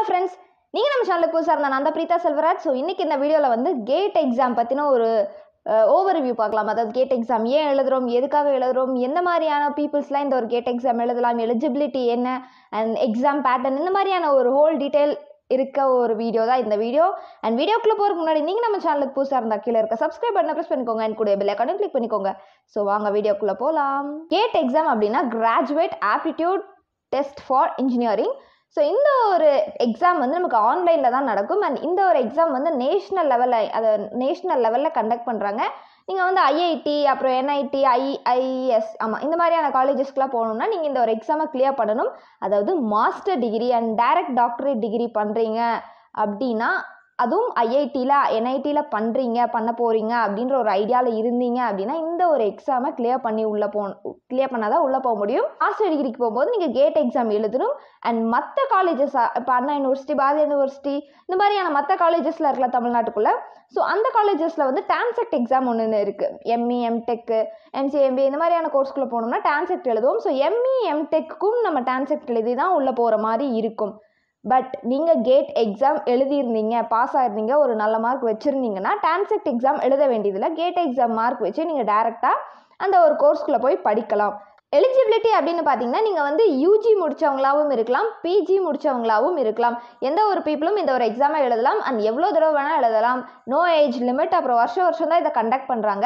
hello friends நீங்கள் நம்ம சேனலுக்கு புதுசாக இருந்தா நான் தான் பிரீதா செல்வராஜ் ஸோ இன்றைக்கி இந்த வீடியோவில் வந்து கேட் எக்ஸாம் பற்றின ஒரு ஓவர் ரிவ்யூ பார்க்கலாம் அதாவது கேட் எக்ஸாம் ஏன் எழுதுகிறோம் எதுக்காக எழுதுகிறோம் எந்த மாதிரியான பீப்புள்ஸ்லாம் இந்த ஒரு கேட் எக்ஸாம் எழுதலாம் எலிஜிபிலிட்டி என்ன அண்ட் எக்ஸாம் பேட்டர்ன் இந்த மாதிரியான ஒரு ஹோல் டீட்டெயில் இருக்க ஒரு வீடியோ தான் இந்த வீடியோ அண்ட் வீடியோக்குள்ளே போகிறதுக்கு முன்னாடி நீங்கள் நம்ம சேனலுக்கு புதுசாக இருந்தால் கீழே இருக்க சப்ஸ்கிரைப் பட்டனை ப்ரெஸ் பண்ணிக்கோங்க அண்ட் கூட பெல் ஐக்கானையும் கிளிக் பண்ணிக்கோங்க ஸோ வாங்க வீடியோக்குள்ளே போகலாம் கேட் எக்ஸாம் அப்படின்னா graduate aptitude test for engineering so இந்த ஒரு எக்ஸாம் வந்து நமக்கு ஆன்லைனில் தான் நடக்கும் அண்ட் இந்த ஒரு எக்ஸாம் வந்து நேஷ்னல் லெவலில் அதை நேஷ்னல் லெவலில் கண்டக்ட் பண்ணுறாங்க நீங்கள் வந்து ஐஐடி அப்புறம் என்ஐடி ஐஐஎஸ் ஆமாம் இந்த மாதிரியான காலேஜஸ்க்குலாம் போகணுன்னா நீங்கள் இந்த ஒரு எக்ஸாமை கிளியர் பண்ணணும் அதாவது master degree and direct doctorate degree பண்ணுறீங்க அப்படின்னா அதுவும் ஐஐடியில் என்ஐடியில் பண்ணுறீங்க பண்ண போகிறீங்க அப்படின்ற ஒரு ஐடியாவில் இருந்தீங்க அப்படின்னா இந்த ஒரு எக்ஸாமை கிளியர் பண்ணி உள்ளே போ கிளியர் பண்ணால் தான் உள்ளே போக முடியும் மாஸ்டர் டிகிரிக்கு போகும்போது நீங்கள் கேட் எக்ஸாம் எழுதணும் அண்ட் மற்ற காலேஜஸ் இப்போ அண்ணா யூனிவர்சிட்டி பாரதிய யூனிவர்சிட்டி இந்த மாதிரியான மற்ற காலேஜஸில் இருக்கலாம் தமிழ்நாட்டுக்குள்ளே ஸோ அந்த காலேஜஸில் வந்து டான்செக்ட் எக்ஸாம் ஒன்று இருக்குது எம்இ எம்டெக்கு எம்சிஎம்பி இந்த மாதிரியான கோர்ஸ்குள்ளே போனோம்னா டான்செக்ட் எழுதுவோம் ஸோ எம்இ எம்டெக்கும் நம்ம டான்செக்ட் எழுதி தான் உள்ளே போகிற மாதிரி இருக்கும் பட் நீங்கள் கேட் எக்ஸாம் எழுதியிருந்தீங்க பாஸ் ஆயிருந்தீங்க ஒரு நல்ல மார்க் வச்சுருந்தீங்கன்னா டான்செக்ட் எக்ஸாம் எழுத வேண்டியதில்லை கேட் எக்ஸாம் மார்க் வச்சு நீங்கள் டேரெக்டாக அந்த ஒரு கோர்ஸ்குள்ளே போய் படிக்கலாம் எலிஜிபிலிட்டி அப்படின்னு பார்த்தீங்கன்னா நீங்கள் வந்து யூஜி முடித்தவங்களாகவும் இருக்கலாம் பிஜி முடித்தவங்களாகவும் இருக்கலாம் எந்த ஒரு பீப்புளும் இந்த ஒரு எக்ஸாமை எழுதலாம் அண்ட் எவ்வளோ தடவை வேணால் எழுதலாம் நோ ஏஜ் லிமிட் அப்புறம் வருஷம் வருஷம் தான் இதை கண்டக்ட் பண்ணுறாங்க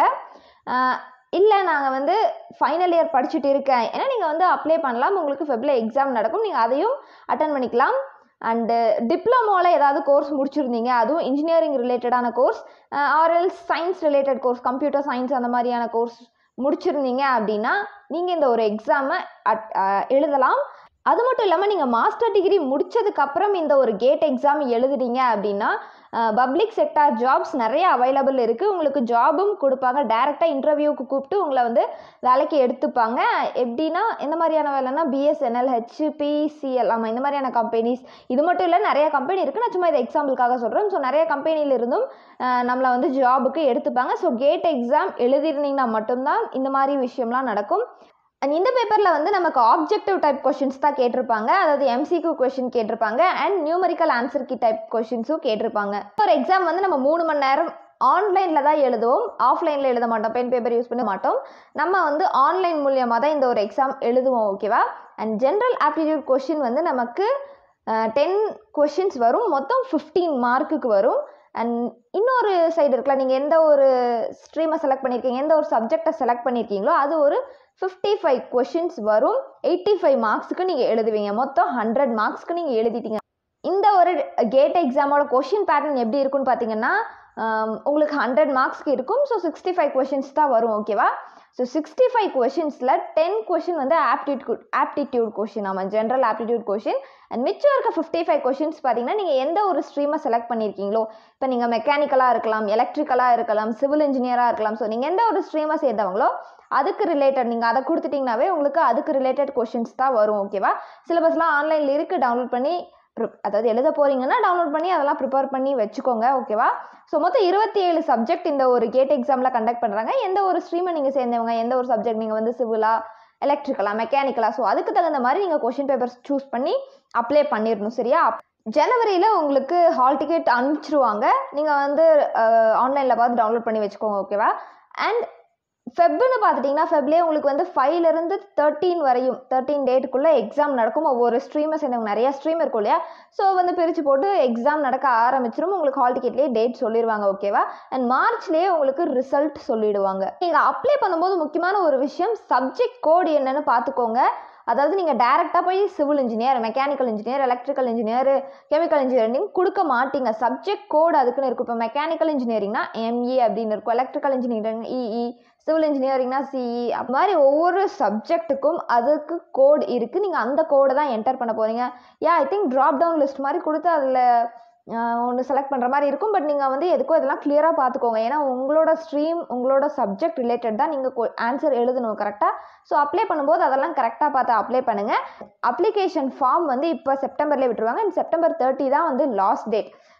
இல்லை நாங்கள் வந்து ஃபைனல் இயர் படிச்சுட்டு இருக்கேன் ஏன்னா நீங்கள் வந்து அப்ளை பண்ணலாம் உங்களுக்கு ஃபெப்ரில் எக்ஸாம் நடக்கும் நீங்கள் அதையும் அட்டன் பண்ணிக்கலாம் அண்டு டிப்ளமோவில் ஏதாவது கோர்ஸ் முடிச்சிருந்தீங்க அதுவும் இன்ஜினியரிங் ரிலேட்டடான course or else science related course computer science அந்த மாதிரியான கோர்ஸ் முடிச்சிருந்தீங்க அப்படின்னா நீங்கள் இந்த ஒரு எக்ஸாமை அட் எழுதலாம் அது மட்டும் இல்லாமல் நீங்கள் மாஸ்டர் டிகிரி முடித்ததுக்கப்புறம் இந்த ஒரு கேட் எக்ஸாம் எழுதுறீங்க அப்படின்னா பப்ளிக் செக்டார் ஜாப்ஸ் நிறைய அவைலபிள் இருக்குது உங்களுக்கு ஜாபும் கொடுப்பாங்க டேரெக்டாக இன்டர்வியூக்கு கூப்பிட்டு உங்களை வந்து வேலைக்கு எடுத்துப்பாங்க எப்படின்னா எந்த மாதிரியான வேலைன்னா பிஎஸ்என்எல் ஹெச்பிசிஎல் ஆமாம் இந்த மாதிரியான கம்பெனிஸ் இது மட்டும் இல்லை நிறைய கம்பெனி இருக்குது நான் சும்மா இதை எக்ஸாம்பிளுக்காக சொல்கிறேன் ஸோ நிறைய கம்பெனியில் இருந்தும் நம்மளை வந்து ஜாபுக்கு எடுத்துப்பாங்க ஸோ கேட் எக்ஸாம் எழுதிருந்தீங்கன்னா மட்டும்தான் இந்த மாதிரி விஷயம்லாம் நடக்கும் அண்ட் இந்த பேப்பரில் வந்து நமக்கு ஆப்ஜெக்டிவ் டைப் கொஷின்ஸ் தான் கேட்டிருப்பாங்க அதாவது எம்சிக்யூ கொஷின் கேட்டிருப்பாங்க அண்ட் நியூமரிக்கல் ஆன்சர் கி டைப் கொஷின்ஸும் கேட்டிருப்பாங்க ஒரு எக்ஸாம் வந்து நம்ம மூணு மணி நேரம் ஆன்லைனில் தான் எழுதுவோம் ஆஃப்லைனில் எழுத மாட்டோம் பென் பேப்பர் யூஸ் பண்ண மாட்டோம் நம்ம வந்து ஆன்லைன் மூலியமாக தான் இந்த ஒரு எக்ஸாம் எழுதுவோம் ஓகேவா அண்ட் ஜென்ரல் ஆப்டிடியூட் கொஷின் வந்து நமக்கு டென் கொஷின்ஸ் வரும் மொத்தம் ஃபிஃப்டீன் மார்க்குக்கு வரும் அண்ட் இன்னொரு சைடு இருக்கலாம் நீங்கள் எந்த ஒரு ஸ்ட்ரீமை செலக்ட் பண்ணியிருக்கீங்க எந்த ஒரு சப்ஜெக்டை செலக்ட் பண்ணியிருக்கீங்களோ அது ஒரு ஃபிஃப்டி ஃபைவ் கொஷின்ஸ் வரும் எயிட்டி ஃபைவ் மார்க்ஸுக்கு நீங்கள் எழுதுவீங்க மொத்தம் ஹண்ட்ரட் மார்க்ஸ்க்கு நீங்கள் எழுதிட்டீங்க இந்த ஒரு கேட் எக்ஸாமோட கொஷின் பேட்டர்ன் எப்படி இருக்குன்னு பார்த்தீங்கன்னா உங்களுக்கு ஹண்ட்ரட் மார்க்ஸ்க்கு இருக்கும் ஸோ சிக்ஸ்டி ஃபைவ் கொஷின்ஸ் தான் வரும் ஓகேவா ஸோ சிக்ஸ்டி ஃபைவ் கொஷின்ஸில் டென் கொஷின் வந்து ஆப்டிடியூட் ஆப்டிடியூட் கொஷின் ஆமாம் ஜென்ரல் ஆப்டிடியூட் கொஷின் அண்ட் மிச்சம் இருக்க ஃபிஃப்டி ஃபைவ் கொஷின்ஸ் பார்த்தீங்கன்னா நீங்கள் எந்த ஒரு ஸ்ட்ரீமை செலக்ட் பண்ணியிருக்கீங்களோ இப்போ நீங்கள் மெக்கானிக்கலாக இருக்கலாம் எலக்ட்ரிக்கலாக இருக்கலாம் சிவில் இன்ஜினியராக இருக்கலாம் ஸோ நீங்கள் எந்த ஒரு ஸ்ட்ரீமை சேர்ந்தவங்களோ அதுக்கு ரிலேட்டட் நீங்கள் அதை கொடுத்துட்டிங்கனாவே உங்களுக்கு அதுக்கு ரிலேட்டட் கொஷின்ஸ் தான் வரும் ஓகேவா சிலபஸ்லாம் ஆன்லைனில் இருக்குது டவுன்லோட் பண்ணி அதாவது எழுத போகிறீங்கன்னா டவுன்லோட் பண்ணி அதெல்லாம் ப்ரிப்பேர் பண்ணி வச்சுக்கோங்க ஓகேவா ஸோ மொத்தம் இருபத்தி ஏழு சப்ஜெக்ட் இந்த ஒரு கேட் எக்ஸாமில் கண்டக்ட் பண்ணுறாங்க எந்த ஒரு ஸ்ட்ரீமை நீங்கள் சேர்ந்தவங்க எந்த ஒரு சப்ஜெக்ட் நீங்கள் வந்து சிவிலா எலக்ட்ரிக்கலா மெக்கானிக்கலா ஸோ அதுக்கு தகுந்த மாதிரி நீங்கள் கொஷின் பேப்பர்ஸ் சூஸ் பண்ணி அப்ளை பண்ணிடணும் சரியா ஜனவரியில் உங்களுக்கு ஹால் டிக்கெட் அனுப்பிச்சிருவாங்க நீங்கள் வந்து ஆன்லைனில் பார்த்து டவுன்லோட் பண்ணி வச்சுக்கோங்க ஓகேவா அண்ட் ஃபெப்னு பார்த்துட்டிங்கன்னா ஃபெப்லேயே உங்களுக்கு வந்து ஃபைவ்லேருந்து தேர்ட்டீன் வரையும் தேர்ட்டீன் டேட்டுக்குள்ளே எக்ஸாம் நடக்கும் ஒவ்வொரு ஸ்ட்ரீமை சேர்ந்தவங்க நிறையா ஸ்ட்ரீம் இருக்கும் இல்லையா ஸோ வந்து பிரித்து போட்டு எக்ஸாம் நடக்க ஆரம்பிச்சிரும் உங்களுக்கு ஹால் டிக்கெட்லேயே டேட் சொல்லிடுவாங்க ஓகேவா அண்ட் மார்ச்லேயே உங்களுக்கு ரிசல்ட் சொல்லிடுவாங்க நீங்கள் அப்ளை பண்ணும்போது முக்கியமான ஒரு விஷயம் சப்ஜெக்ட் கோடு என்னன்னு பார்த்துக்கோங்க அதாவது நீங்கள் டேரெக்டாக போய் civil engineer mechanical engineer electrical engineer chemical engineering கொடுக்க மாட்டீங்க சப்ஜெக்ட் கோடு அதுக்குன்னு இருக்கும் இப்போ மெக்கானிக்கல் இன்ஜினியரிங்னா எம்இ அப்படின்னு இருக்கும் எலக்ட்ரிக்கல் இன்ஜினியரிங் இஇ சிவில் இன்ஜினியரிங்னா சிஇ அது மாதிரி ஒவ்வொரு சப்ஜெக்ட்டுக்கும் அதுக்கு கோட் இருக்குது நீங்கள் அந்த கோடை தான் என்டர் பண்ண போகிறீங்க yeah I think drop down list மாதிரி கொடுத்து அதில் ஒன்று செலக்ட் பண்ணுற மாதிரி இருக்கும் பட் நீங்கள் வந்து எதுக்கும் இதெல்லாம் கிளியராக பார்த்துக்கோங்க ஏன்னா உங்களோட ஸ்ட்ரீம் உங்களோட சப்ஜெக்ட் ரிலேட்டட் தான் நீங்கள் ஆன்சர் எழுதணும் கரெக்டாக ஸோ அப்ளை பண்ணும்போது அதெல்லாம் கரெக்டாக பார்த்து அப்ளை பண்ணுங்கள் அப்ளிகேஷன் ஃபார்ம் வந்து இப்போ செப்டம்பர்லேயே விட்டுருவாங்க அண்ட் செப்டம்பர் தேர்ட்டி தான் வந்து லாஸ்ட் டேட்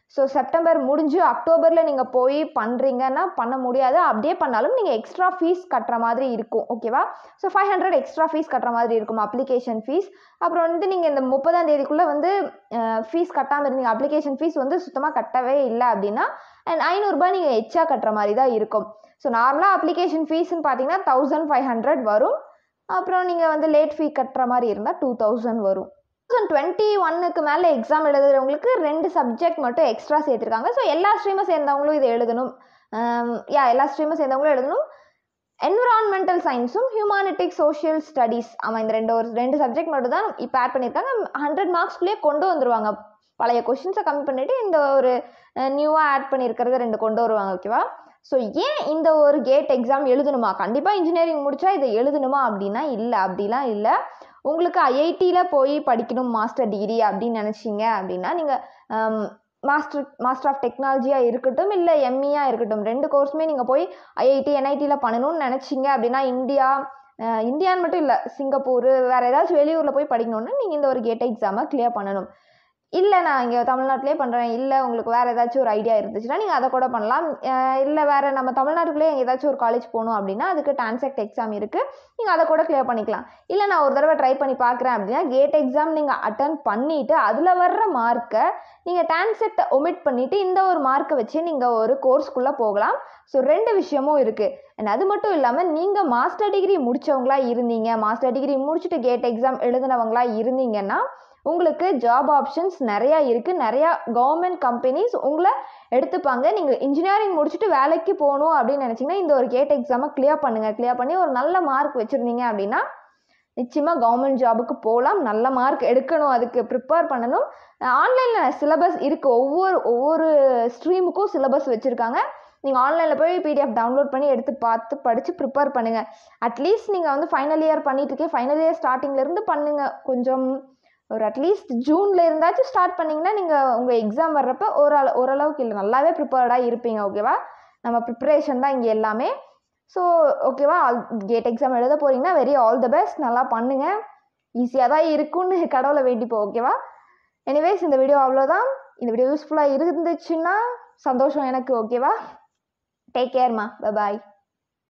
ஸோ செப்டம்பர் முடிஞ்சு அக்டோபரில் நீங்கள் போய் பண்ணுறீங்கன்னா பண்ண முடியாது அப்படியே பண்ணாலும் நீங்கள் எக்ஸ்ட்ரா ஃபீஸ் கட்டுற மாதிரி இருக்கும் ஓகேவா so five hundred extra fees கட்டுற மாதிரி இருக்கும் அப்ளிகேஷன் ஃபீஸ் அப்புறம் வந்து நீங்கள் இந்த முப்பதாம் தேதிக்குள்ளே வந்து ஃபீஸ் கட்டாமல் இருந்தீங்க அப்ளிகேஷன் ஃபீஸ் வந்து சுத்தமாக கட்டவே இல்லை அப்படின்னா அண்ட் ஐநூறுரூபா நீங்கள் எச்சா கட்டுற மாதிரி தான் இருக்கும் ஸோ நார்மலாக அப்ளிகேஷன் ஃபீஸ்ன்னு பார்த்தீங்கன்னா தௌசண்ட் ஃபைவ் ஹண்ட்ரட் வரும் அப்புறம் நீங்கள் வந்து லேட் ஃபீ கட்டுற மாதிரி இருந்தால் டூ தௌசண்ட் வரும் தௌசண்ட் டுவெண்ட்டி ஒன்னுக்கு மேலே எக்ஸாம் எழுதுறவங்களுக்கு ரெண்டு சப்ஜெக்ட் மட்டும் எக்ஸ்ட்ரா சேர்த்துருக்காங்க ஸோ எல்லா ஸ்ட்ரீமை சேர்ந்தவங்களும் இதை எழுதணும் யா எல்லா ஸ்ட்ரீமை சேர்ந்தவங்களும் எழுதணும் என்விரான்மெண்டல் சயின்ஸும் ஹியூமானிட்டிக் சோஷியல் ஸ்டடீஸ் ஆமாம் இந்த ரெண்டு ஒரு ரெண்டு சப்ஜெக்ட் மட்டும் தான் இப்போ ஆட் பண்ணியிருக்காங்க ஹண்ட்ரட் மார்க்ஸ்க்குள்ளேயே கொண்டு வந்துருவாங்க பழைய கொஷின்ஸை கம்மி பண்ணிவிட்டு இந்த ஒரு நியூவாக ஆட் பண்ணியிருக்கிறது ரெண்டு கொண்டு வருவாங்க ஓகேவா ஸோ ஏன் இந்த ஒரு கேட் எக்ஸாம் எழுதணுமா கண்டிப்பாக இன்ஜினியரிங் முடித்தா இதை எழுதணுமா அப்படின்னா இல்லை அப்படிலாம் இல்லை உங்களுக்கு ஐஐடியில் போய் படிக்கணும் மாஸ்டர் டிகிரி அப்படின்னு நினச்சிங்க அப்படின்னா நீங்கள் மாஸ்டர் மாஸ்டர் ஆஃப் டெக்னாலஜியாக இருக்கட்டும் இல்லை எம்இயாக இருக்கட்டும் ரெண்டு கோர்ஸுமே நீங்கள் போய் ஐஐடி என்ஐடியில் பண்ணணும்னு நினச்சிங்க அப்படின்னா இந்தியா இந்தியான்னு மட்டும் இல்லை சிங்கப்பூர் வேறு ஏதாச்சும் வெளியூரில் போய் படிக்கணுன்னா நீங்கள் இந்த ஒரு கேட் எக்ஸாமை கிளியர் பண்ணணும் இல்லை நான் இங்கே தமிழ்நாட்டிலே பண்ணுறேன் இல்லை உங்களுக்கு வேறு ஏதாச்சும் ஒரு ஐடியா இருந்துச்சுன்னா நீங்கள் அதை கூட பண்ணலாம் இல்லை வேறு நம்ம தமிழ்நாட்டுக்குள்ளே ஏதாச்சும் ஒரு காலேஜ் போகணும் அப்படின்னா அதுக்கு டான்செக்ட் எக்ஸாம் இருக்குது நீங்கள் அதை கூட கிளியர் பண்ணிக்கலாம் இல்லை நான் ஒரு தடவை ட்ரை பண்ணி பார்க்குறேன் அப்படின்னா கேட் எக்ஸாம் நீங்கள் அட்டன் பண்ணிவிட்டு அதில் வர்ற மார்க்கை நீங்கள் டான்செக்டை ஒமிட் பண்ணிவிட்டு இந்த ஒரு மார்க்கை வச்சு நீங்கள் ஒரு கோர்ஸ்க்குள்ளே போகலாம் ஸோ ரெண்டு விஷயமும் இருக்குது அண்ட் அது மட்டும் இல்லாமல் நீங்கள் மாஸ்டர் டிகிரி முடித்தவங்களா இருந்தீங்க மாஸ்டர் டிகிரி முடிச்சுட்டு கேட் எக்ஸாம் எழுதினவங்களா இருந்தீங்கன்னா உங்களுக்கு ஜாப் ஆப்ஷன்ஸ் நிறையா இருக்குது நிறையா கவர்மெண்ட் கம்பெனிஸ் உங்களை எடுத்துப்பாங்க நீங்கள் இன்ஜினியரிங் முடிச்சுட்டு வேலைக்கு போகணும் அப்படின்னு நினச்சிங்கன்னா இந்த ஒரு கேட் எக்ஸாமை கிளியர் பண்ணுங்கள் கிளியர் பண்ணி ஒரு நல்ல மார்க் வச்சுருந்தீங்க அப்படின்னா நிச்சயமாக கவர்மெண்ட் ஜாபுக்கு போகலாம் நல்ல மார்க் எடுக்கணும் அதுக்கு ப்ரிப்பேர் பண்ணணும் ஆன்லைனில் சிலபஸ் இருக்குது ஒவ்வொரு ஒவ்வொரு ஸ்ட்ரீமுக்கும் சிலபஸ் வச்சுருக்காங்க நீங்கள் ஆன்லைனில் போய் பிடிஎஃப் டவுன்லோட் பண்ணி எடுத்து பார்த்து படித்து ப்ரிப்பேர் பண்ணுங்கள் அட்லீஸ்ட் நீங்கள் வந்து ஃபைனல் இயர் பண்ணிட்டு இருக்கே ஃபைனல் இயர் ஸ்டார்டிங்லேருந்து பண்ணுங்கள் கொஞ்சம் ஒரு அட்லீஸ்ட் ஜூனில் இருந்தாச்சும் ஸ்டார்ட் பண்ணிங்கன்னா நீங்கள் உங்கள் எக்ஸாம் வர்றப்ப ஓரள ஓரளவுக்கு இல்லை நல்லாவே ப்ரிப்பேர்டாக இருப்பீங்க ஓகேவா நம்ம ப்ரிப்பரேஷன் தான் இங்கே எல்லாமே ஸோ ஓகேவா கேட் எக்ஸாம் எழுத போகிறீங்கன்னா வெரி ஆல் த பெஸ்ட் நல்லா பண்ணுங்கள் ஈஸியாக தான் இருக்கும்னு கடவுளை வேண்டிப்போம் ஓகேவா எனிவேஸ் இந்த வீடியோ அவ்வளோதான் இந்த வீடியோ யூஸ்ஃபுல்லாக இருந்துச்சுன்னா சந்தோஷம் எனக்கு ஓகேவா டேக் கேர்மா பாய்